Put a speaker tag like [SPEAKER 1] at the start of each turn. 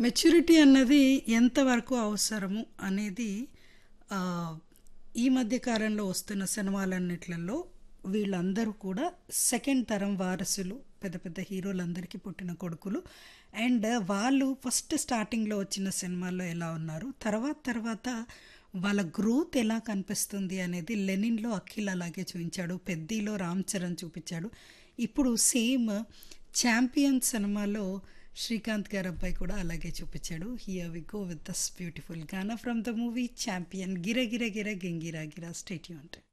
[SPEAKER 1] maturity అన్నది ఎంతవరకు అవసరము అనేది ఆ, ఈ మధ్య కాలంలో వస్తున్న సినిమాలన్నిట్లలో వీళ్ళందరూ కూడా సెకండ్ తరం వారసులు పెద్ద పెద్ద హీరోలందరికీ పుట్టిన కొడుకులు అండ్ వాళ్ళు ఫస్ట్ స్టార్టింగ్లో వచ్చిన సినిమాల్లో ఎలా ఉన్నారు తర్వాత తర్వాత వాళ్ళ గ్రోత్ ఎలా కనిపిస్తుంది అనేది లెనిన్లో అఖిల్ అలాగే చూపించాడు పెద్దీలో రామ్ చరణ్ చూపించాడు ఇప్పుడు సేమ్ ఛాంపియన్ సినిమాలో శ్రీకాంత్ గారు అబ్బాయి కూడా అలాగే చూపించాడు here we go with this beautiful gaana from the movie Champion గిర గిర గిర గెంగిరా గిరా స్టేట్యూంట్